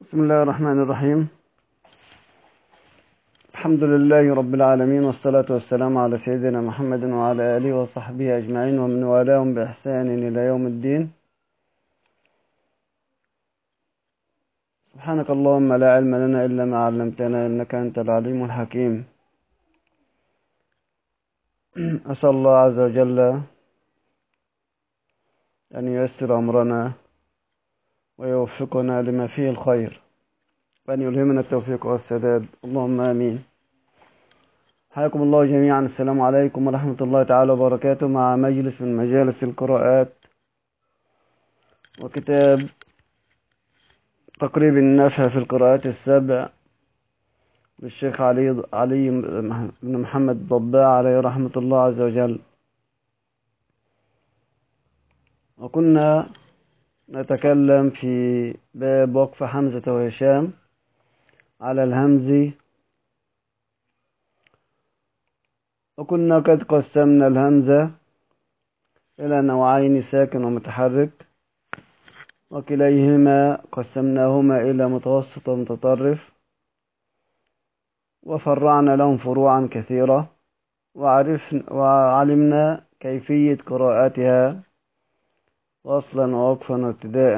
بسم الله الرحمن الرحيم الحمد لله رب العالمين والصلاة والسلام على سيدنا محمد وعلى آله وصحبه أجمعين ومن والاهم بإحسان إلى يوم الدين سبحانك اللهم لا علم لنا إلا ما علمتنا إنك أنت العليم الحكيم أسأل الله عز وجل أن ييسر أمرنا ويوفقنا لما فيه الخير وأن يلهمنا التوفيق والسداد اللهم آمين حياكم الله جميعا السلام عليكم ورحمة الله تعالى وبركاته مع مجلس من مجالس القراءات وكتاب تقريب النفع في القراءات السبع للشيخ علي علي بن محمد الضباع عليه رحمة الله عز وجل وكنا نتكلم في باب وقف حمزة وهشام على الهمز وكنا قد قسمنا الهمزة إلى نوعين ساكن ومتحرك وكليهما قسمناهما إلى متوسط ومتطرف وفرعنا لهم فروعا كثيرة وعرفنا وعلمنا كيفية قراءتها وصلا ووقفا وابتداء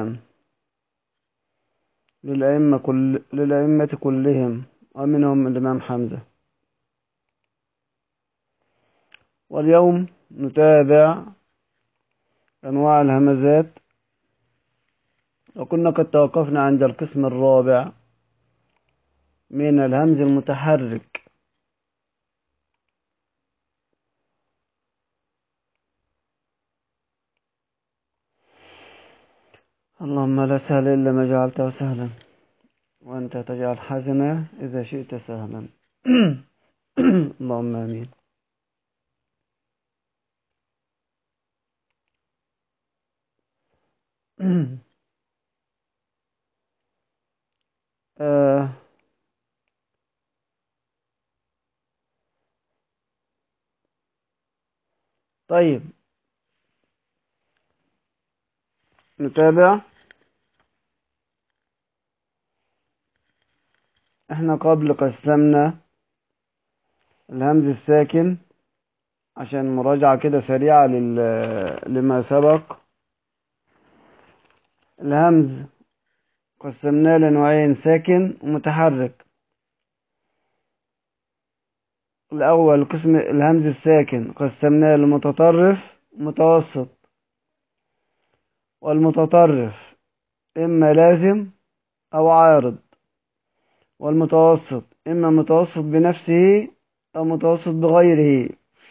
للأئمة, كل للأئمة كلهم ومنهم الإمام حمزة واليوم نتابع أنواع الهمزات وكنا قد توقفنا عند القسم الرابع من الهمز المتحرك اللهم لا سهل إلا ما جعلته سهلا وأنت تجعل حزنا إذا شئت سهلا اللهم آمين آه طيب نتابع احنا قبل قسمنا الهمز الساكن عشان مراجعة كده سريعة لل... لما سبق الهمز قسمناه لنوعين ساكن ومتحرك الأول قسم الهمز الساكن قسمناه لمتطرف ومتوسط والمتطرف إما لازم أو عارض والمتوسط إما متوسط بنفسه أو متوسط بغيره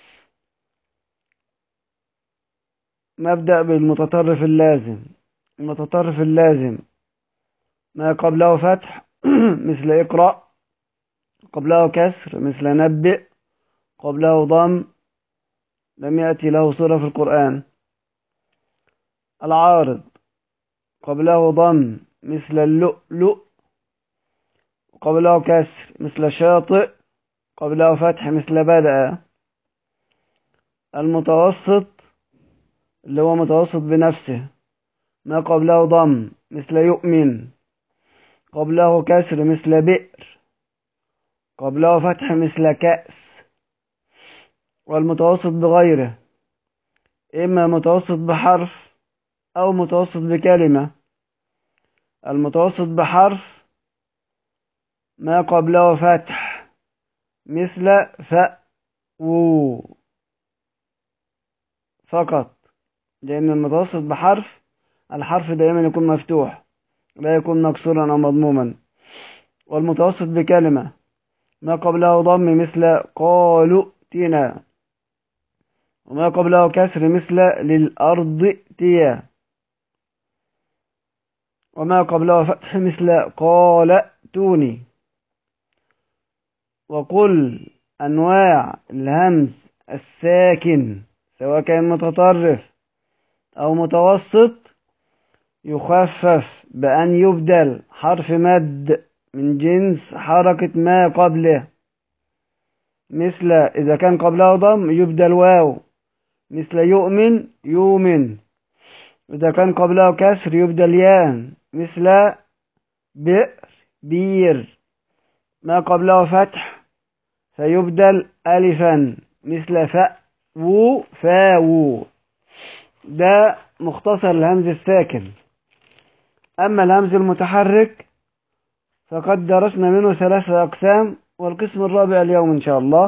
نبدأ بالمتطرف اللازم المتطرف اللازم ما قبله فتح مثل اقرأ قبله كسر مثل نبئ قبله ضم لم يأتي له صورة في القرآن العارض قبله ضم مثل اللؤلؤ قبله كسر مثل شاطئ قبله فتح مثل بدأ المتوسط اللي هو متوسط بنفسه ما قبله ضم مثل يؤمن قبله كسر مثل بئر قبله فتح مثل كأس والمتوسط بغيره إما متوسط بحرف أو متوسط بكلمة المتوسط بحرف ما قبله فتح مثل فأو فقط لأن المتوسط بحرف الحرف دائما يكون مفتوح لا يكون مكسورا أو مضموما والمتوسط بكلمة ما قبله ضم مثل قالوا تنا وما قبله كسر مثل للأرض تيا وما قبله فتح مثل قال توني وقل أنواع الهمز الساكن سواء كان متطرف أو متوسط يخفف بأن يبدل حرف مد من جنس حركة ما قبله مثل إذا كان قبله ضم يبدل واو مثل يؤمن يؤمن إذا كان قبله كسر يبدل ياء مثل بئر بير ما قبله فتح فيبدل ألفا مثل فأ و فاو ده مختصر الهمز الساكن أما الهمز المتحرك فقد درسنا منه ثلاثة أقسام والقسم الرابع اليوم إن شاء الله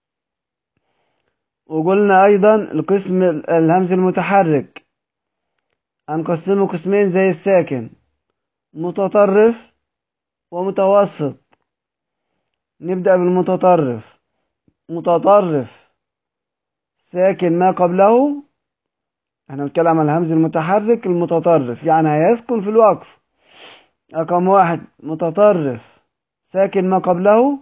وقلنا أيضا القسم الهمز المتحرك هنقسمه قسمين زي الساكن متطرف ومتوسط نبدأ بالمتطرف متطرف ساكن ما قبله احنا بنتكلم عن الهمز المتحرك المتطرف يعني هيسكن في الوقف رقم واحد متطرف ساكن ما قبله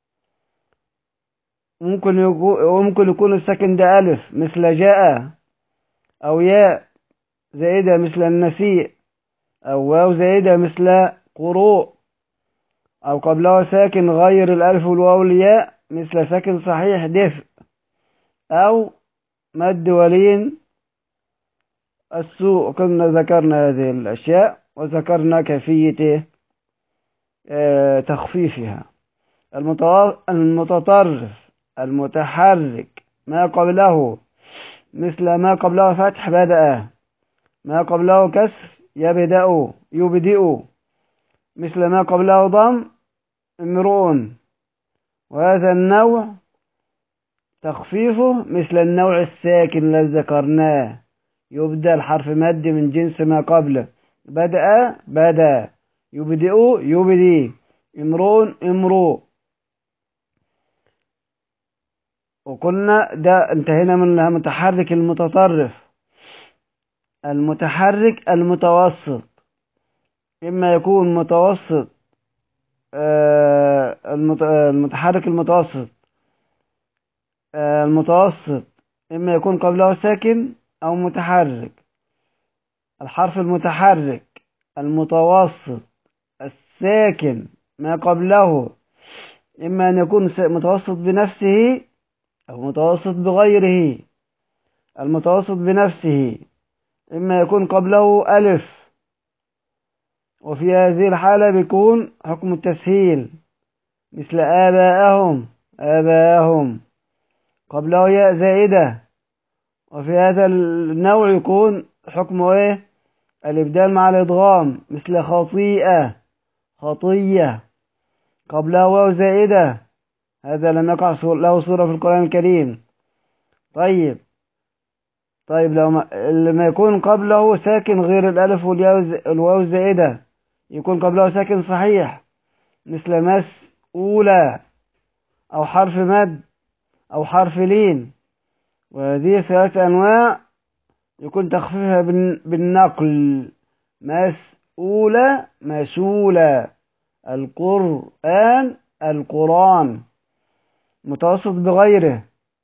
ممكن يكون ممكن يكون الساكن ده ألف مثل جاء أو ياء زائدة مثل النسيء أو واو زائدة مثل قروء أو قبله ساكن غير الألف والواو والياء مثل ساكن صحيح دفء أو مد ولين السوء كنا ذكرنا هذه الأشياء وذكرنا كيفية اه تخفيفها المتطرف المتحرك ما قبله مثل ما قبله فتح بدأ ما قبله كسر يبدأ يبدئ مثل ما قبله ضم امرؤ وهذا النوع تخفيفه مثل النوع الساكن الذي ذكرناه يبدأ الحرف مد من جنس ما قبله بدأ بدا يبدئ يبدي امرؤ امرؤ وقلنا ده انتهينا من المتحرك المتطرف المتحرك المتوسط إما يكون متوسط آه المتحرك المتوسط آه المتوسط إما يكون قبله ساكن أو متحرك الحرف المتحرك المتوسط الساكن ما قبله إما أن يكون متوسط بنفسه أو متوسط بغيره المتوسط بنفسه إما يكون قبله ألف وفي هذه الحالة بيكون حكم التسهيل مثل آباءهم آباءهم قبله ياء زائدة وفي هذا النوع يكون حكمه إيه الإبدال مع الإدغام مثل خطيئة خطية قبله واو زائدة هذا لم يقع له صورة في القرآن الكريم طيب طيب لو ما, لما يكون قبله ساكن غير الألف والواو الزائدة يكون قبله ساكن صحيح مثل مسؤولة أو حرف مد أو حرف لين وهذه ثلاث أنواع يكون تخفيفها بالنقل مسؤولة مسؤولة القرآن القرآن متوسط بغيره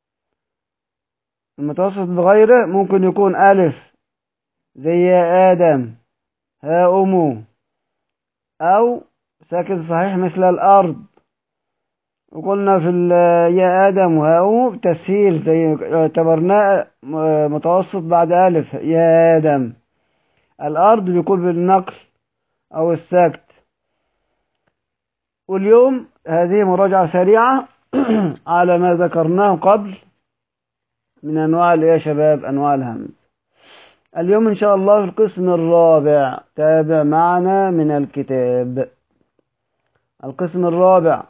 المتوسط بغيره ممكن يكون ألف زي آدم ها أمو أو ساكن صحيح مثل الأرض وقلنا في يا آدم وها أمو بتسهيل زي اعتبرناه متوسط بعد ألف يا آدم الأرض بيكون بالنقل أو السكت واليوم هذه مراجعة سريعة على ما ذكرناه قبل من أنواع الإيه يا شباب أنواع الهمز اليوم إن شاء الله في القسم الرابع تابع معنا من الكتاب القسم الرابع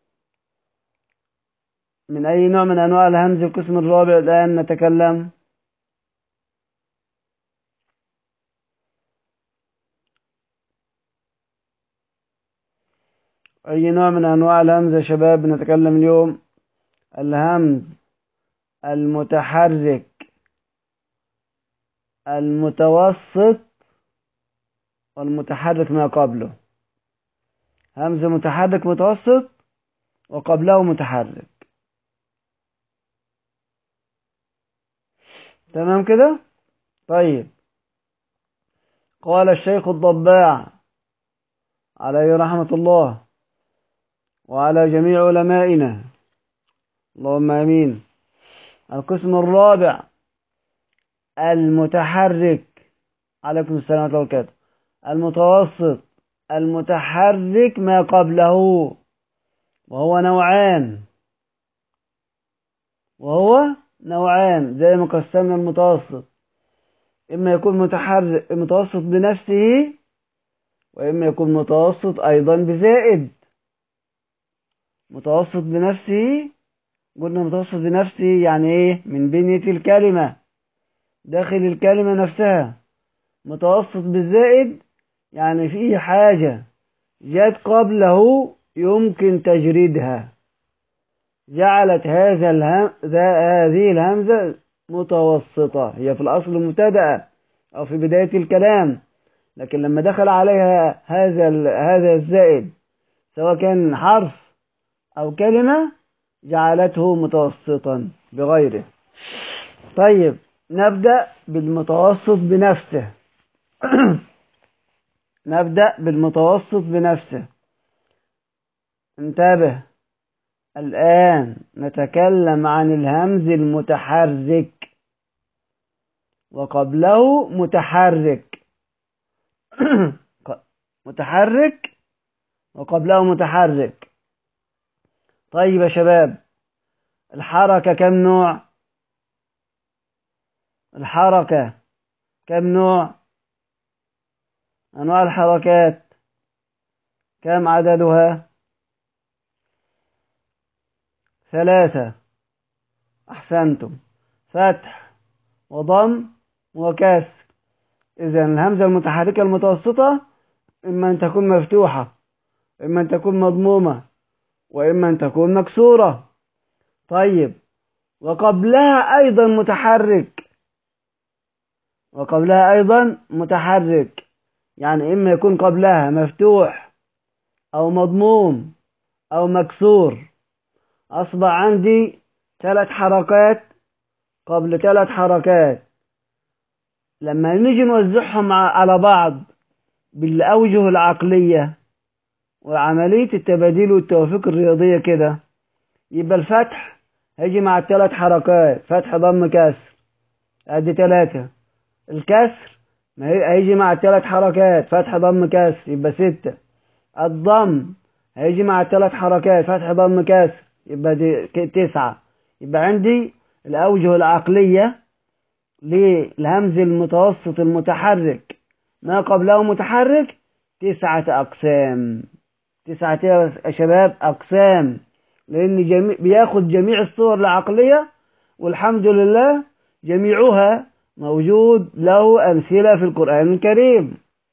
من أي نوع من أنواع الهمز القسم الرابع الآن نتكلم أي نوع من أنواع الهمز يا شباب نتكلم اليوم الهمز المتحرك المتوسط والمتحرك ما قبله همز متحرك متوسط وقبله متحرك تمام كده طيب قال الشيخ الضباع عليه رحمة الله وعلى جميع علمائنا اللهم امين القسم الرابع المتحرك عليكم السلام ورحمة الله وبركاته المتوسط المتحرك ما قبله وهو نوعان وهو نوعان زي ما قسمنا المتوسط إما يكون متحرك متوسط بنفسه وإما يكون متوسط أيضا بزائد متوسط بنفسه قلنا متوسط بنفسه يعني إيه من بنية الكلمة داخل الكلمة نفسها متوسط بالزائد يعني في حاجة جت قبله يمكن تجريدها جعلت هذا الهم... هذه الهمزة متوسطة هي في الأصل مبتدأة أو في بداية الكلام لكن لما دخل عليها هذا ال... هذا الزائد سواء كان حرف أو كلمة جعلته متوسطا بغيره طيب نبدأ بالمتوسط بنفسه نبدأ بالمتوسط بنفسه انتبه الآن نتكلم عن الهمز المتحرك وقبله متحرك متحرك وقبله متحرك طيب يا شباب الحركة كم نوع الحركة كم نوع أنواع الحركات كم عددها ثلاثة أحسنتم فتح وضم وكسر إذا الهمزة المتحركة المتوسطة إما أن تكون مفتوحة إما أن تكون مضمومة وإما أن تكون مكسورة طيب وقبلها أيضا متحرك وقبلها أيضا متحرك يعني إما يكون قبلها مفتوح أو مضموم أو مكسور أصبح عندي ثلاث حركات قبل ثلاث حركات لما نيجي نوزعهم على بعض بالأوجه العقلية وعملية التباديل والتوفيق الرياضية كده يبقى الفتح هيجي مع الثلاث حركات فتح ضم كسر ادي ثلاثة الكسر ما هيجي مع الثلاث حركات فتح ضم كسر يبقى ستة الضم هيجي مع الثلاث حركات فتح ضم كسر يبقى دي تسعة يبقى عندي الأوجه العقلية للهمز المتوسط المتحرك ما قبله متحرك تسعة أقسام تسعة يا شباب أقسام لأن جميع بياخد جميع الصور العقلية والحمد لله جميعها موجود له أمثلة في القرآن الكريم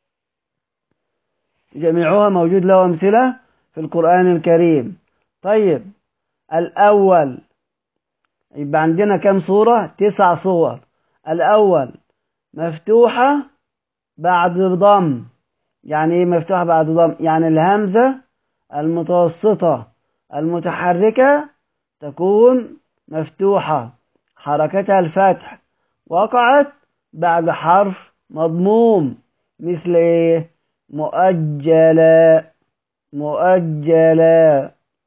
جميعها موجود له أمثلة في القرآن الكريم طيب الأول يبقى عندنا كم صورة تسع صور الأول مفتوحة بعد ضم يعني ايه مفتوحة بعد ضم يعني الهمزة المتوسطة المتحركة تكون مفتوحة حركتها الفتح وقعت بعد حرف مضموم مثل ايه مؤجلا مؤجلا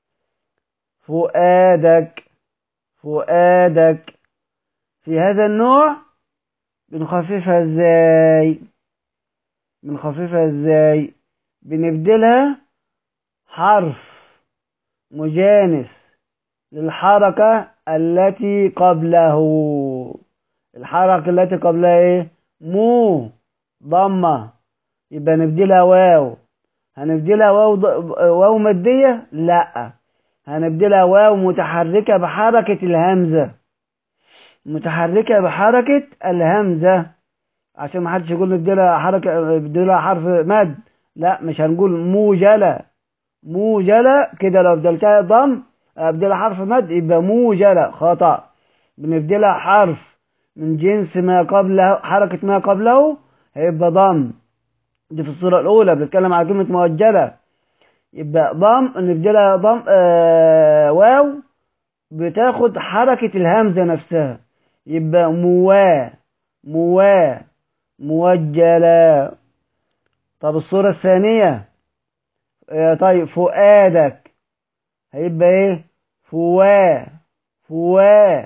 فؤادك فؤادك في هذا النوع بنخففها ازاي بنخففها ازاي بنبدلها حرف مجانس للحركة التي قبله الحركة التي قبلها ايه مو ضمة يبقى نبدلها واو هنبدلها واو ض... واو مادية لا هنبدلها واو متحركة بحركة الهمزة متحركة بحركة الهمزة عشان ما حدش يقول نبدلها حركة نبدلها حرف مد لا مش هنقول موجلة موجلة كده لو بدلتها ضم ابدلها حرف مد يبقى موجلة خطأ بنبدلها حرف من جنس ما قبله حركة ما قبله هيبقى ضم دي في الصورة الأولى بنتكلم على كلمة مؤجلة يبقى ضم نبدلها ضم آه واو بتاخد حركة الهمزة نفسها يبقى موا موا موجلة طب الصورة الثانية آه طيب فؤادك هيبقى ايه فوا فوا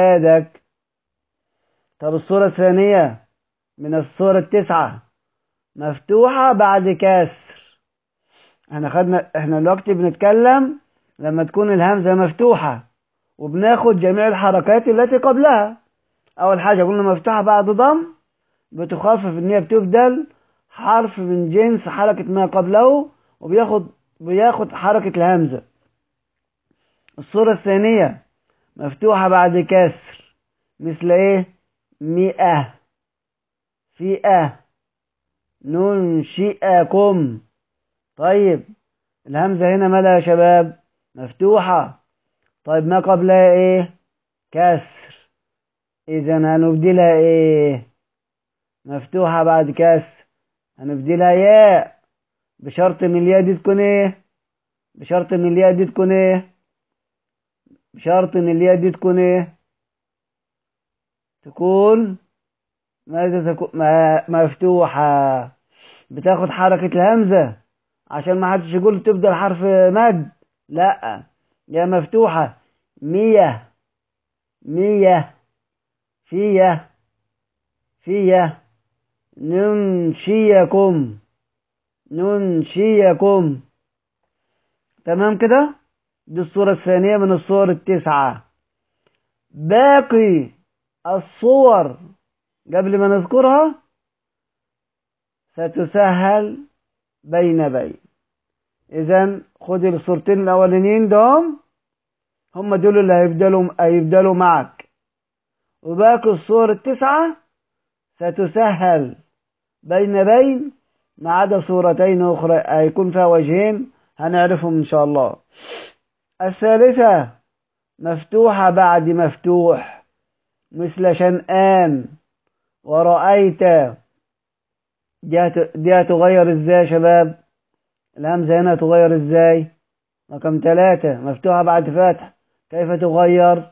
فؤادك طب الصورة الثانية من الصورة التسعة مفتوحة بعد كسر احنا خدنا احنا دلوقتي بنتكلم لما تكون الهمزة مفتوحة وبناخد جميع الحركات التي قبلها اول حاجة قلنا مفتوحة بعد ضم بتخفف ان هي بتبدل حرف من جنس حركة ما قبله وبياخد بياخد حركة الهمزة الصورة الثانية مفتوحة بعد كسر مثل ايه مئة فئة ننشئكم طيب الهمزة هنا مالها يا شباب مفتوحة طيب ما قبلها ايه كسر اذا هنبدلها ايه مفتوحة بعد كسر هنبدلها ياء بشرط ان الياء دي تكون ايه بشرط ان الياء دي تكون ايه بشرط ان الياء دي تكون ايه تكون ماذا تكون مفتوحة بتاخد حركة الهمزة عشان ما حدش يقول تبدأ حرف مد لا يا مفتوحة مية مية فية فية ننشيكم ننشيكم تمام كده دي الصورة الثانية من الصور التسعة باقي الصور قبل ما نذكرها ستسهل بين بين اذا خد الصورتين الاولانيين دول هم دول اللي هيبدلوا هيبدلوا معك وباقي الصور التسعة ستسهل بين بين ما عدا صورتين أخرى هيكون فيها وجهين هنعرفهم إن شاء الله الثالثة مفتوحة بعد مفتوح مثل شنآن ورأيت دي هتغير ازاي يا شباب الهمزة هنا تغير ازاي رقم ثلاثة مفتوحة بعد فتح كيف تغير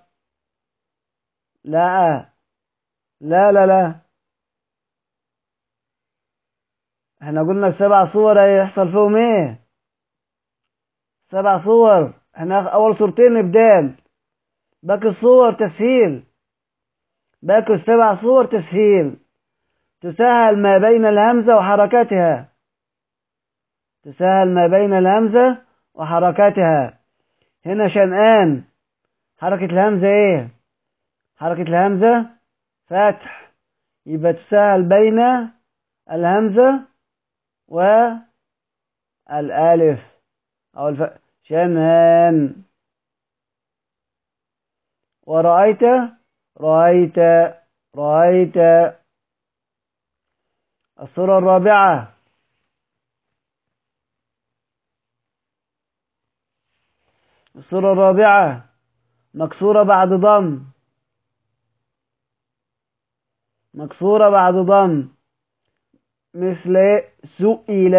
لا لا لا لا احنا قلنا السبع صور هيحصل فيهم ايه سبع صور احنا اول صورتين ابدال باقي الصور تسهيل باقي السبع صور تسهيل تسهل ما بين الهمزة وحركاتها تسهل ما بين الهمزة وحركاتها هنا شنآن حركة الهمزة ايه حركة الهمزة فتح يبقى تسهل بين الهمزة والألف أو الف... شنان ورأيت رأيت رأيت الصورة الرابعة الصورة الرابعة مكسورة بعد ضم مكسورة بعد ضم مثل سئل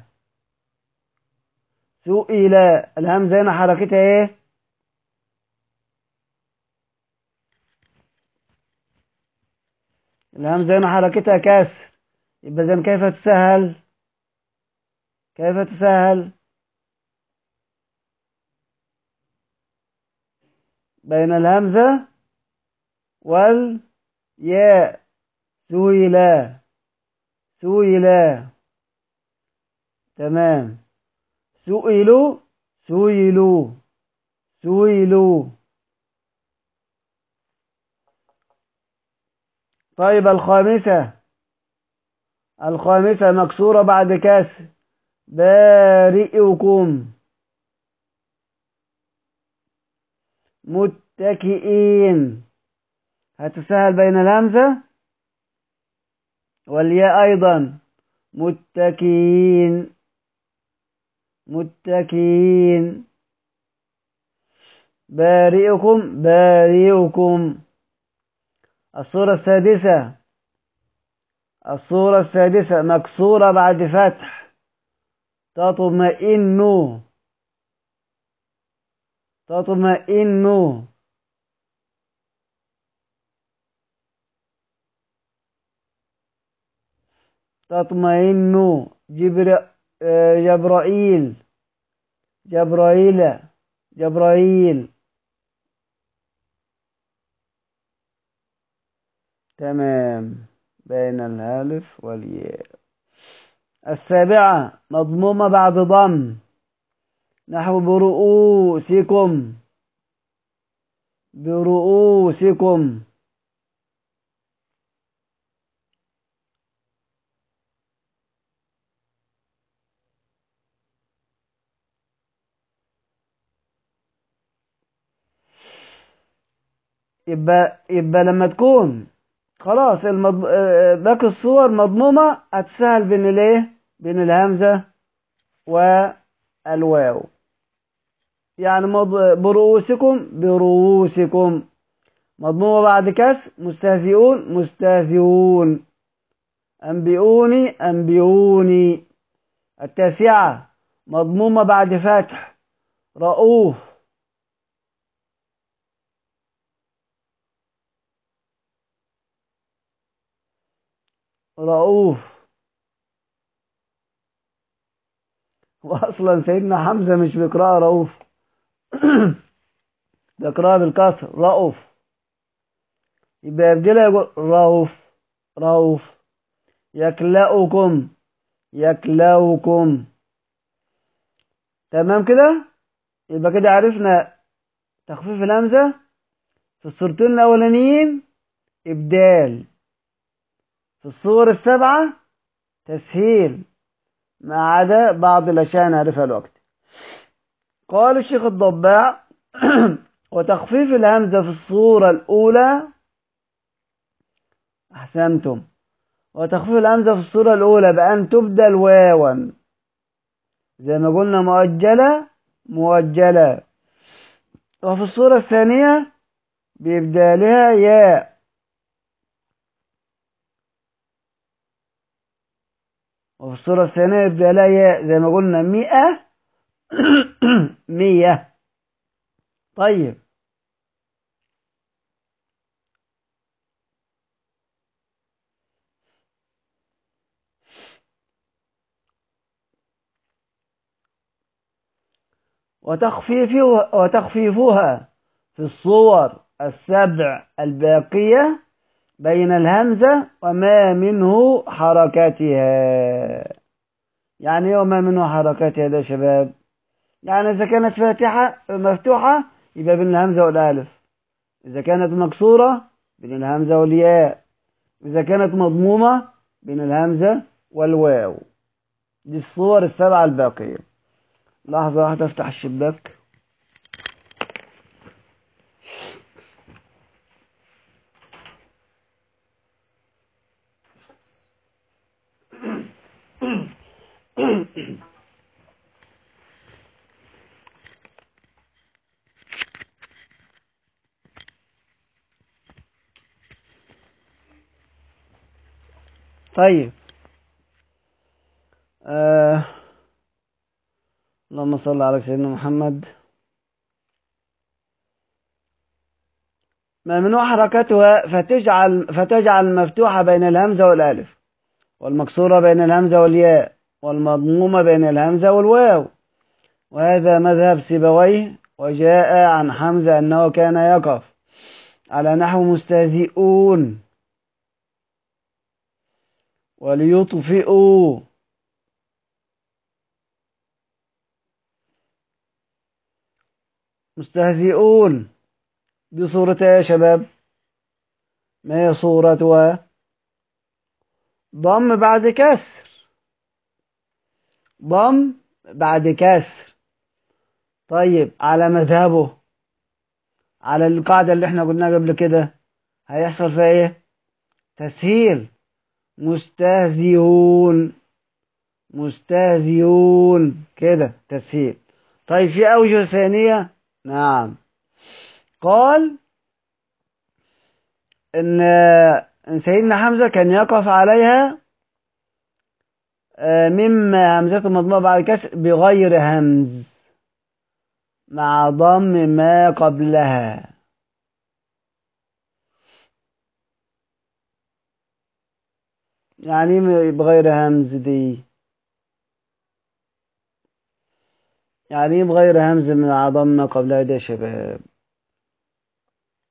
سئل الهمزة هنا حركتها ايه الهمزة هنا حركتها كسر يبقى إذن كيف تسهل كيف تسهل بين الهمزة والياء سئل سئل تمام سئلوا سئلوا سئلوا طيب الخامسة الخامسة مكسورة بعد كسر بارئكم متكئين هتسهل بين الهمزة والياء أيضا متكئين متكئين بارئكم بارئكم الصورة السادسة الصورة السادسة مكسورة بعد فتح تطمئن تطمئن تطمئن جبر جبرائيل جبرائيل جبرائيل تمام بين الألف والياء السابعة مضمومة بعد ضم نحو برؤوسكم برؤوسكم يبقى يبقى لما تكون خلاص المض... آه، باقي الصور مضمومة هتسهل بين الايه بين الهمزة والواو يعني مض... برؤوسكم برؤوسكم مضمومة بعد كسر مستهزئون مستهزئون أنبئوني أنبئوني التاسعة مضمومة بعد فتح رؤوف رؤوف واصلا سيدنا حمزه مش بيقراها رؤوف بيقراها بالكسر رؤوف يبقى يبدلها يقول رؤوف رؤوف يكلأكم يكلأكم تمام كده يبقى كده عرفنا تخفيف الهمزه في الصورتين الاولانيين ابدال في الصور السبعة تسهيل ما عدا بعض الأشياء نعرفها الوقت قال الشيخ الضباع وتخفيف الهمزة في الصورة الأولى أحسنتم وتخفيف الهمزة في الصورة الأولى بأن تبدل واوا زي ما قلنا مؤجلة مؤجلة وفي الصورة الثانية بإبدالها ياء وفي الصورة الثانية يبدأ لها ياء زي ما قلنا مئة مية طيب وتخفيفها وتخفيفها في الصور السبع الباقية بين الهمزة وما منه حركاتها يعني ايه وما منه حركاتها ده يا شباب يعني إذا كانت فاتحة مفتوحة يبقى بين الهمزة والألف إذا كانت مكسورة بين الهمزة والياء إذا كانت مضمومة بين الهمزة والواو دي الصور السبعة الباقية لحظة واحدة افتح الشباك طيب آه. اللهم صل على سيدنا محمد ممنوع حركتها فتجعل فتجعل مفتوحة بين الهمزة والألف والمكسورة بين الهمزة والياء والمضمومة بين الهمزة والواو وهذا مذهب سيبويه وجاء عن حمزة أنه كان يقف على نحو مستهزئون وليطفئوا مستهزئون دي صورتها يا شباب ما هي صورتها ضم بعد كسر ضم بعد كسر طيب على مذهبه على القاعدة اللي احنا قلناها قبل كده هيحصل فيها ايه تسهيل مستهزئون مستهزئون كده تسهيل طيب في أوجه ثانية نعم قال إن إن سيدنا حمزة كان يقف عليها مما همزته مضمومة بعد كسر بغير همز مع ضم ما قبلها يعني بغير همز دي يعني بغير همز من عظم ما قبلها ده يا شباب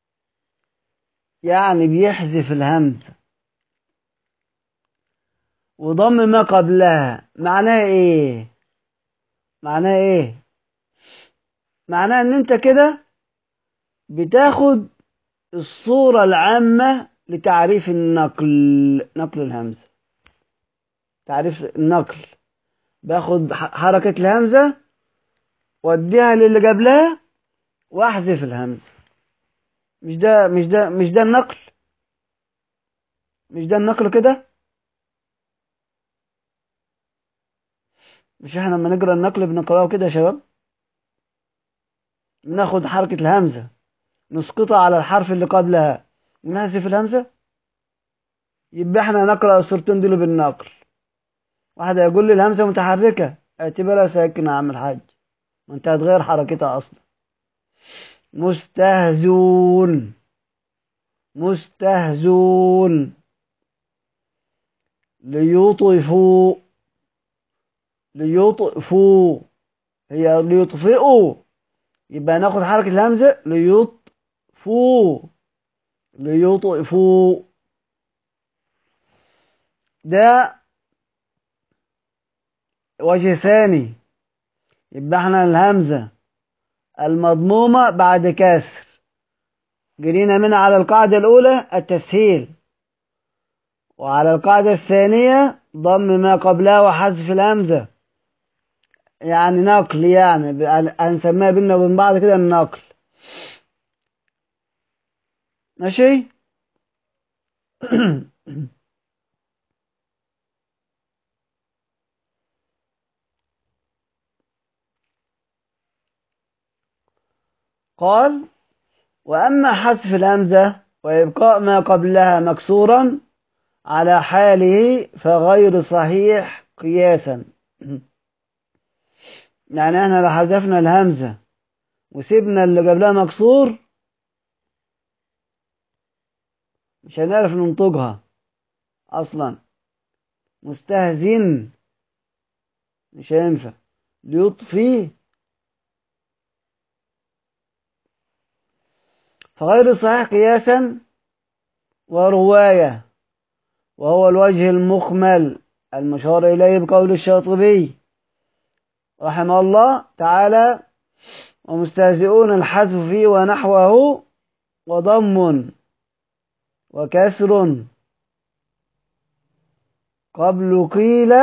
يعني بيحذف الهمزة وضم ما قبلها معناها ايه معناها ايه معناها ان انت كده بتاخد الصورة العامة لتعريف النقل نقل الهمزة تعريف النقل باخد حركة الهمزة واديها للي قبلها واحذف الهمزة مش ده مش ده مش ده النقل مش ده النقل كده مش احنا لما نقرا النقل بنقراه كده يا شباب بناخد حركة الهمزة نسقطها على الحرف اللي قبلها ونحذف الهمزة يبقى احنا نقرأ الصورتين دول بالنقل واحد يقول لي الهمزة متحركة اعتبرها ساكنة يا عم الحاج ما انت هتغير حركتها اصلا مستهزون مستهزون ليطفوا ليطفوا هي ليطفئوا يبقى ناخد حركة الهمزة ليطفوا ليطفوا ده وجه ثاني يبقى احنا الهمزة المضمومة بعد كسر جرينا منها على القاعدة الأولى التسهيل وعلى القاعدة الثانية ضم ما قبلها وحذف الهمزة يعني نقل يعني هنسميها بينا وبين بعض كده النقل ماشي قال وأما حذف الهمزة وإبقاء ما قبلها مكسورا على حاله فغير صحيح قياسا يعني احنا لو حذفنا الهمزة وسيبنا اللي قبلها مكسور مش هنعرف ننطقها اصلا مستهزن مش هينفع ليطفي فغير صحيح قياسا ورواية وهو الوجه المخمل المشار إليه بقول الشاطبي رحمه الله تعالى ومستهزئون الحذف فيه ونحوه وضم وكسر قبل قيل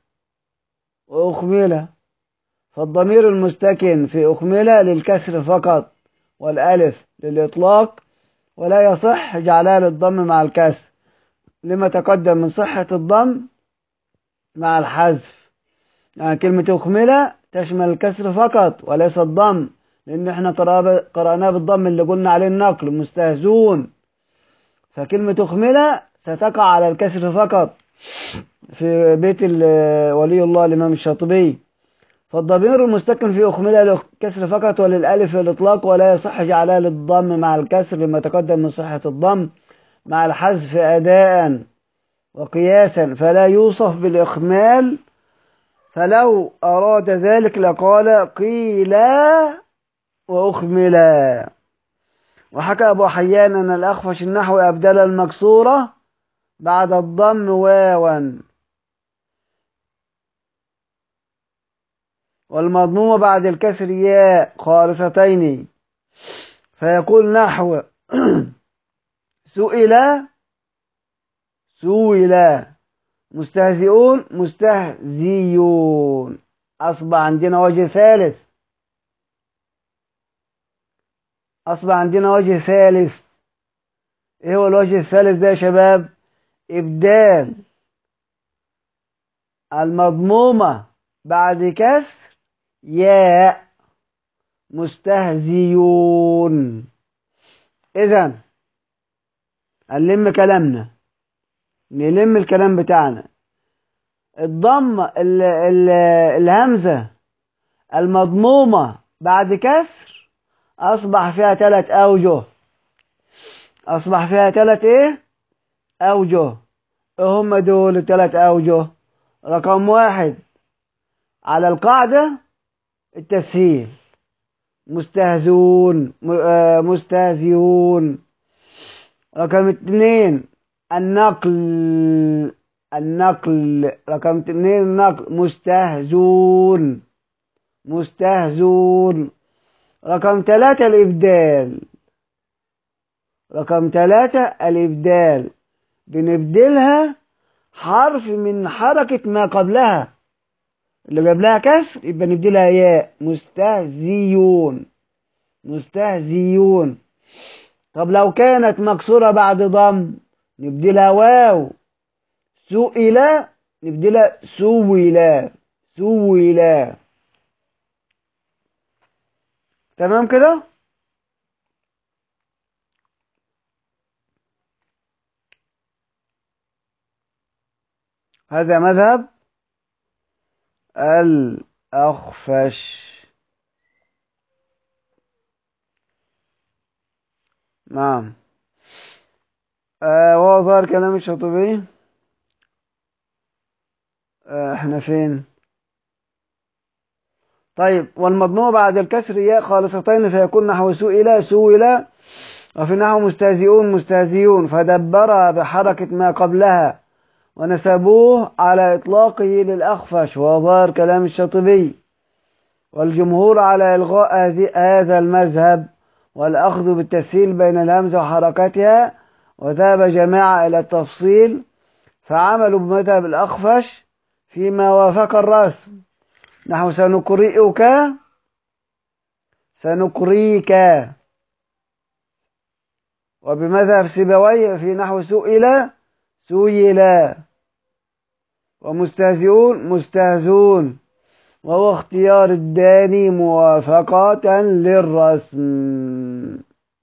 وأخمل فالضمير المستكن في أخمل للكسر فقط والألف للإطلاق ولا يصح جعلها للضم مع الكسر لما تقدم من صحة الضم مع الحذف يعني كلمة أخملة تشمل الكسر فقط وليس الضم لأن احنا قرأناه بالضم اللي قلنا عليه النقل مستهزون فكلمة أخملة ستقع على الكسر فقط في بيت ولي الله الإمام الشاطبي فالضمير المستكن في أخملة للكسر فقط وللألف الإطلاق ولا يصح جعلها للضم مع الكسر لما تقدم من صحة الضم مع الحذف أداء وقياسا فلا يوصف بالإخمال فلو أراد ذلك لقال قيل وأخملا وحكى أبو حيان أن الأخفش النحو أبدل المكسورة بعد الضم واوا والمضمومة بعد الكسر ياء خالصتين فيقول نحو سئل سئل مستهزئون مستهزيون أصبح عندنا وجه ثالث أصبح عندنا وجه ثالث إيه هو الوجه الثالث ده يا شباب إبدال المضمومة بعد كسر ياء مستهزيون إذا نلم كلامنا نلم الكلام بتاعنا الضم ال ال الهمزة المضمومة بعد كسر أصبح فيها ثلاث أوجه أصبح فيها ثلاث إيه؟ أوجه إيه هم دول الثلاث أوجه رقم واحد على القاعدة التسهيل مستهزون مستهزئون رقم اثنين النقل النقل رقم اتنين النقل مستهزون مستهزون رقم ثلاثة الإبدال رقم ثلاثة الإبدال بنبدلها حرف من حركة ما قبلها اللي قبلها كسر يبقى نبدلها ياء مستهزيون مستهزيون طب لو كانت مكسورة بعد ضم نبدلها واو سئل نبدلها سولا سولا تمام كده هذا مذهب الأخفش نعم آه وهو ظاهر كلام الشاطبي آه احنا فين طيب والمضموع بعد الكسر ياء خالصتين فيكون نحو سئل سئل وفي نحو مستهزئون مستهزئون فدبر بحركة ما قبلها ونسبوه على إطلاقه للأخفش وظهر كلام الشاطبي والجمهور على إلغاء هذا المذهب والأخذ بالتسهيل بين الهمزة وحركاتها وذهب جماعة إلى التفصيل فعملوا بمذهب الأخفش فيما وافق الرسم نحو سنقرئك سنقريك وبمذهب سيبويه في نحو سئل سئل ومستهزئون مستهزون وهو اختيار الداني موافقة للرسم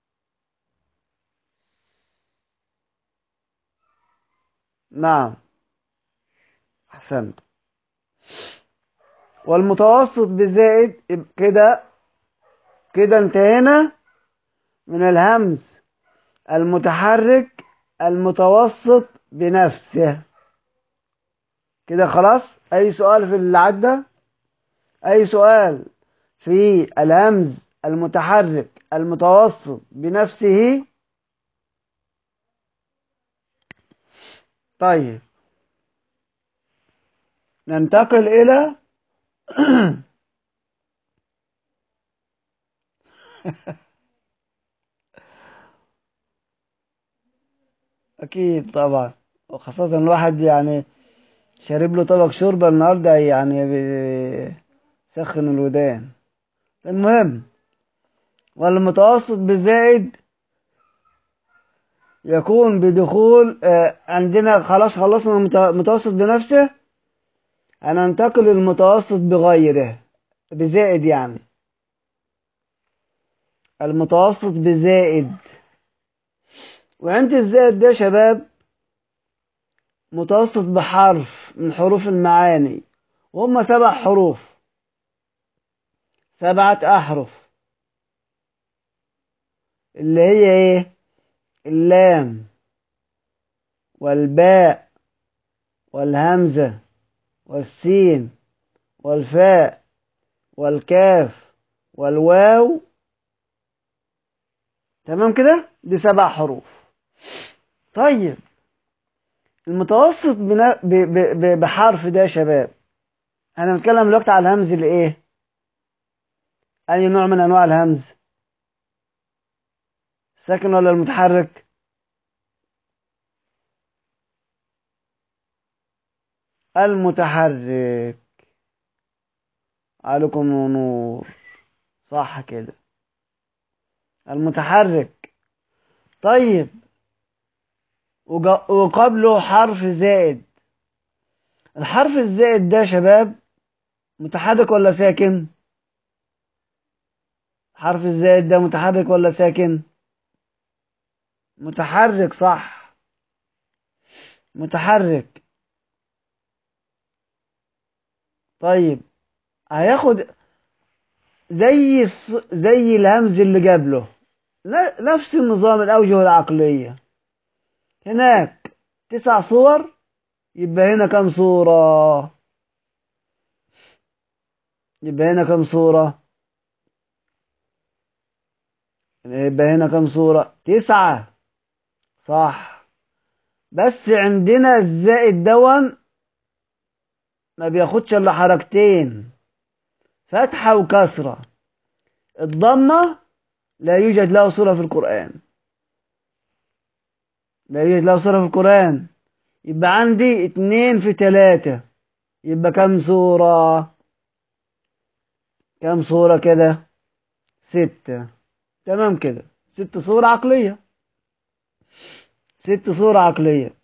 نعم أحسنت والمتوسط بزائد كده كده انتهينا من الهمز المتحرك المتوسط بنفسه كده خلاص اي سؤال في اللي عدى اي سؤال في الهمز المتحرك المتوسط بنفسه طيب ننتقل الى اكيد طبعا وخاصة الواحد يعني شارب له طبق شوربة النهاردة يعني بيسخن الودان المهم والمتوسط بالزائد يكون بدخول آه عندنا خلاص خلصنا المتوسط بنفسه هننتقل للمتوسط بغيره بزائد يعني المتوسط بزائد وعند الزائد ده شباب متوسط بحرف من حروف المعاني وهم سبع حروف سبعة أحرف اللي هي ايه اللام والباء والهمزة والسين والفاء والكاف والواو تمام كده دي سبع حروف طيب المتوسط بنا... ب... ب... بحرف ده يا شباب انا بنتكلم دلوقتي على الهمز الايه اي نوع من انواع الهمز الساكن ولا المتحرك المتحرك عليكم نور صح كده المتحرك طيب وقبله حرف زائد الحرف الزائد ده يا شباب متحرك ولا ساكن حرف الزائد ده متحرك ولا ساكن متحرك صح متحرك طيب هياخد زي زي الهمز اللي قبله نفس النظام الأوجه العقلية هناك تسع صور يبقى هنا كم صورة يبقى هنا كم صورة يبقى هنا كم صورة تسعة صح بس عندنا الزائد دون ما بياخدش الا حركتين فتحة وكسرة الضمة لا يوجد له صورة في القرآن لا يوجد له صورة في القرآن يبقى عندي اتنين في تلاتة يبقى كم صورة كم صورة كده ستة تمام كده ست صور عقلية ست صور عقلية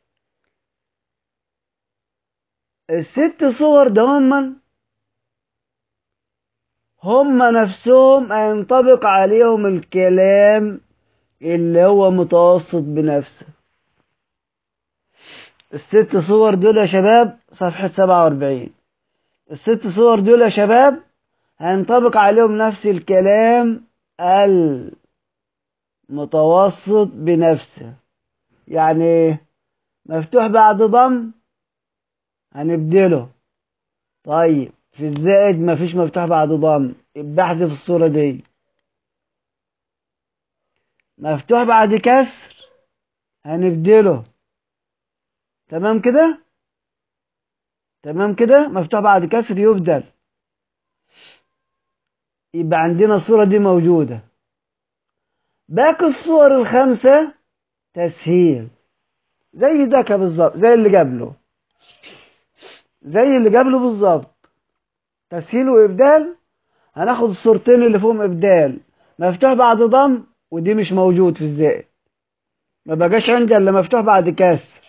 الست صور ده هم هم نفسهم هينطبق عليهم الكلام اللي هو متوسط بنفسه الست صور دول يا شباب صفحة سبعة واربعين الست صور دول يا شباب هينطبق عليهم نفس الكلام المتوسط بنفسه يعني مفتوح بعد ضم هنبدله طيب في الزائد مفيش مفتوح بعد ضم يبقى احذف الصورة دي مفتوح بعد كسر هنبدله تمام كده تمام كده مفتوح بعد كسر يبدل يبقى عندنا الصورة دي موجودة باقي الصور الخمسة تسهيل زي ده كده بالظبط زي اللي قبله زي اللي قبله بالظبط تسهيل وإبدال هناخد الصورتين اللي فيهم إبدال مفتوح بعد ضم ودي مش موجود في الزائد ما بقاش عندي إلا مفتوح بعد كسر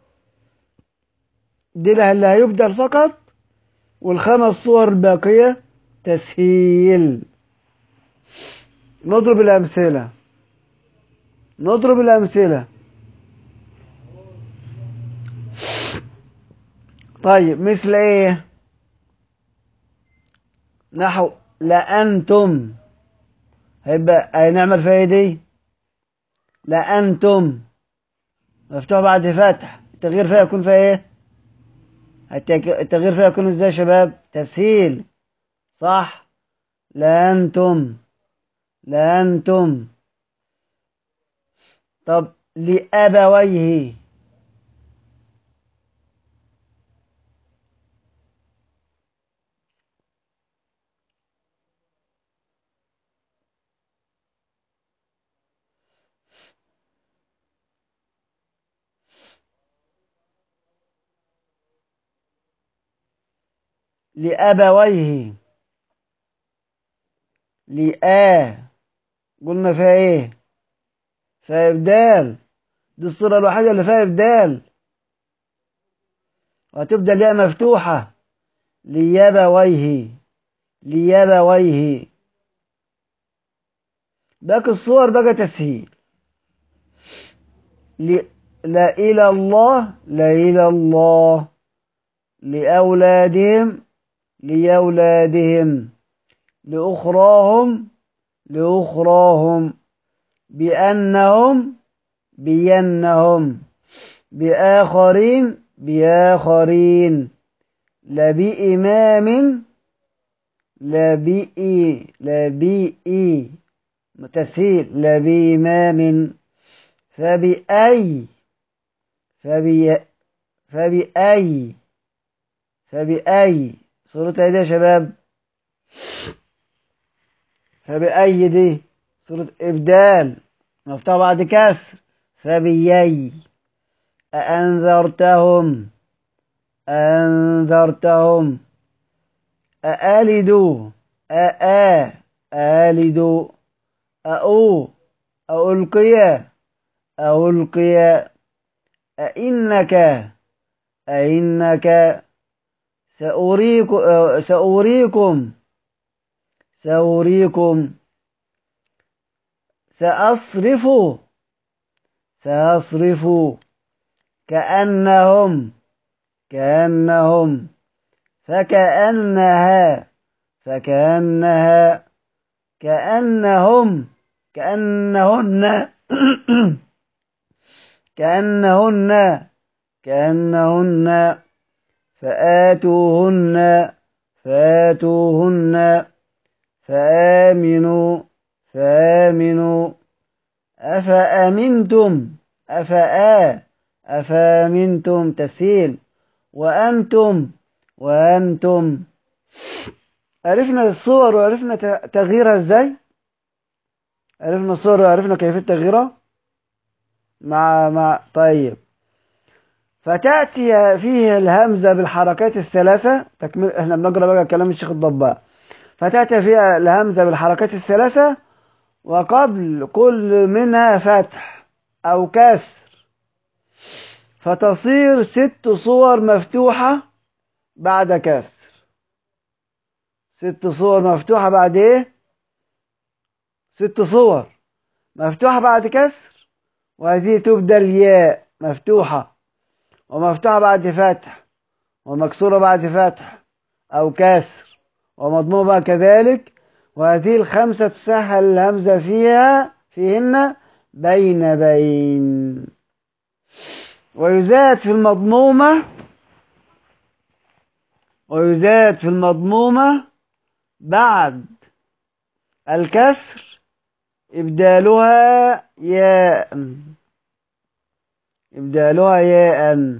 دي اللي هيبدل فقط والخمس صور الباقية تسهيل نضرب الأمثلة نضرب الأمثلة طيب مثل ايه نحو لأنتم هيبقى هنعمل فيها ايه دي لأنتم مفتوح بعد فتح التغيير فيها يكون فيها ايه التغيير فيها يكون ازاي يا شباب تسهيل صح لأنتم لأنتم طب لأبويه لأبويه لآ قلنا فيها ايه فيها إبدال دي الصورة الوحيدة اللي فيها إبدال وهتبدأ الياء مفتوحة ليبويه ليبويه باقي الصور بقى تسهيل لا إلى الله لا إلى الله لأولادهم لأولادهم لأخراهم لأخراهم بأنهم بينهم بآخرين بآخرين لبإمام لبئي لبئي تسهيل لبإمام فبأي فبي فبأي فبأي صورة ايه دي يا شباب فبأي دي صورة إبدال مفتوح بعد كسر فبيي أأنذرتهم أنذرتهم أألدوا أآ آلدوا أأو ألقي ألقي أئنك أئنك سأريكم سأريكم سأريكم سأصرف سأصرف كأنهم كأنهم فكأنها فكأنها كأنهم كأنهن كأنهن كأنهن فآتوهن فآتوهن فآمنوا فآمنوا أفأمنتم أفآ أفامنتم تسهيل وأنتم وأنتم عرفنا الصور وعرفنا تغييرها ازاي عرفنا الصور وعرفنا كيفية تغييرها مع مع طيب فتأتي فيه الهمزة بالحركات الثلاثة تكمل احنا بنقرا بقى كلام الشيخ الضباع فتأتي فيها الهمزة بالحركات الثلاثة وقبل كل منها فتح أو كسر فتصير ست صور مفتوحة بعد كسر ست صور مفتوحة بعد ايه ست صور مفتوحة بعد كسر وهذه تبدل ياء مفتوحة ومفتوحة بعد فتح ومكسورة بعد فتح أو كسر ومضمومة كذلك وهذه الخمسة تسهل الهمزة فيها فيهن بين بين ويزاد في المضمومة ويزاد في المضمومة بعد الكسر إبدالها ياء إبدالها ياء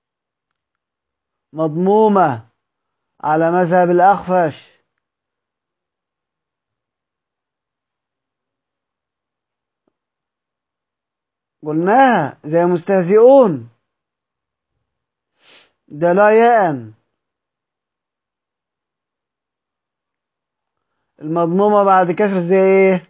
مضمومة على مذهب الأخفش قلناها زي مستهزئون ده لا ياء المضمومة بعد كسر زي ايه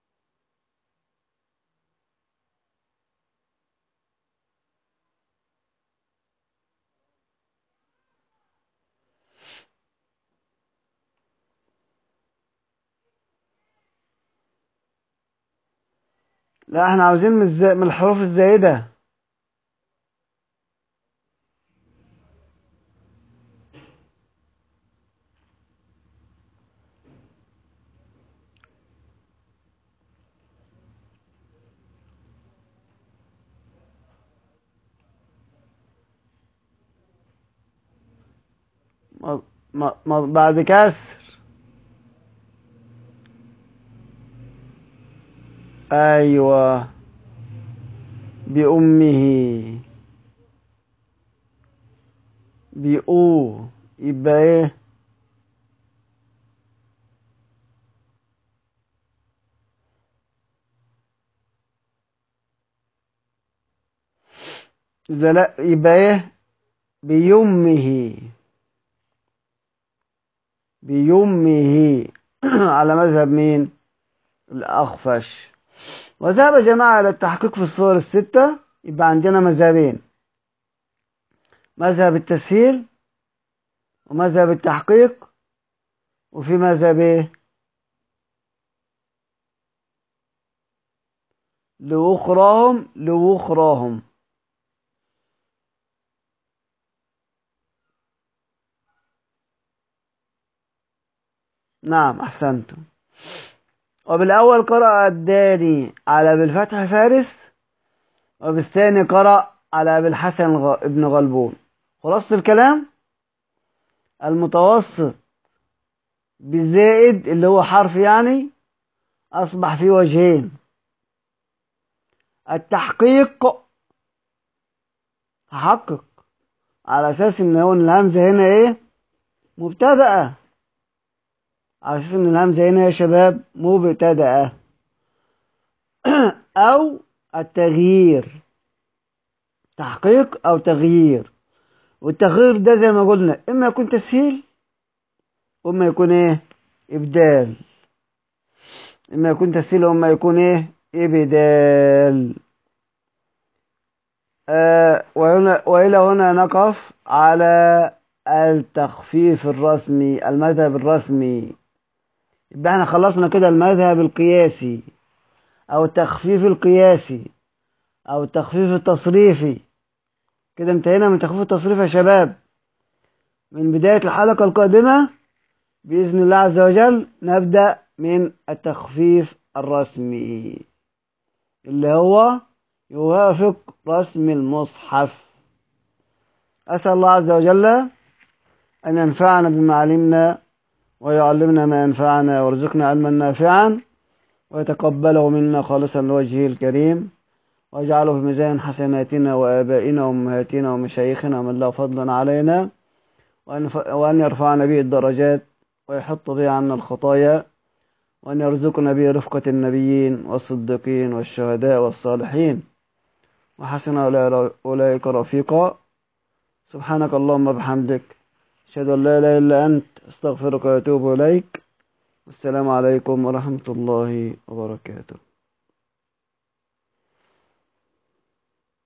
لا احنا عاوزين من, الز... من الحروف الزائدة م... م... م... بعد كسر أيوة بأمه بأو يبقى إيه إذا لا يبقى إيه بيمه بيمه على مذهب مين الأخفش وذهب جماعة إلى التحقيق في الصور الستة يبقى عندنا مذهبين مذهب التسهيل ومذهب التحقيق وفي مذهب ايه لأخراهم لأخراهم نعم أحسنتم وبالأول قرأ الداني على بالفتح فارس وبالثاني قرأ على بالحسن غ... ابن غلبون خلاصة الكلام المتوسط بالزائد اللي هو حرف يعني أصبح فيه وجهين التحقيق هحقق على أساس إن هو الهمزة هنا إيه مبتدأة على أساس إن الهمزة هنا يا شباب مبتدأة أو التغيير تحقيق أو تغيير والتغيير ده زي ما قلنا إما يكون تسهيل وإما يكون إيه إبدال إما يكون تسهيل وإما يكون إيه إبدال آه وهنا وإلى هنا نقف على التخفيف الرسمي المذهب الرسمي يبقى احنا خلصنا كده المذهب القياسي او التخفيف القياسي او التخفيف التصريفي كده انتهينا من تخفيف التصريف يا شباب من بداية الحلقة القادمة بإذن الله عز وجل نبدأ من التخفيف الرسمي اللي هو يوافق رسم المصحف أسأل الله عز وجل أن ينفعنا بما علمنا ويعلمنا ما ينفعنا ويرزقنا علما نافعا ويتقبله منا خالصا لوجهه الكريم واجعله في ميزان حسناتنا وآبائنا وأمهاتنا ومشايخنا من له فضل علينا وأن, ف... وأن يرفعنا به الدرجات ويحط به عنا الخطايا وأن يرزقنا به رفقة النبيين والصديقين والشهداء والصالحين وحسن أولئك رفيقا سبحانك اللهم بحمدك أشهد أن لا إله إلا أنت أستغفرك وأتوب إليك والسلام عليكم ورحمة الله وبركاته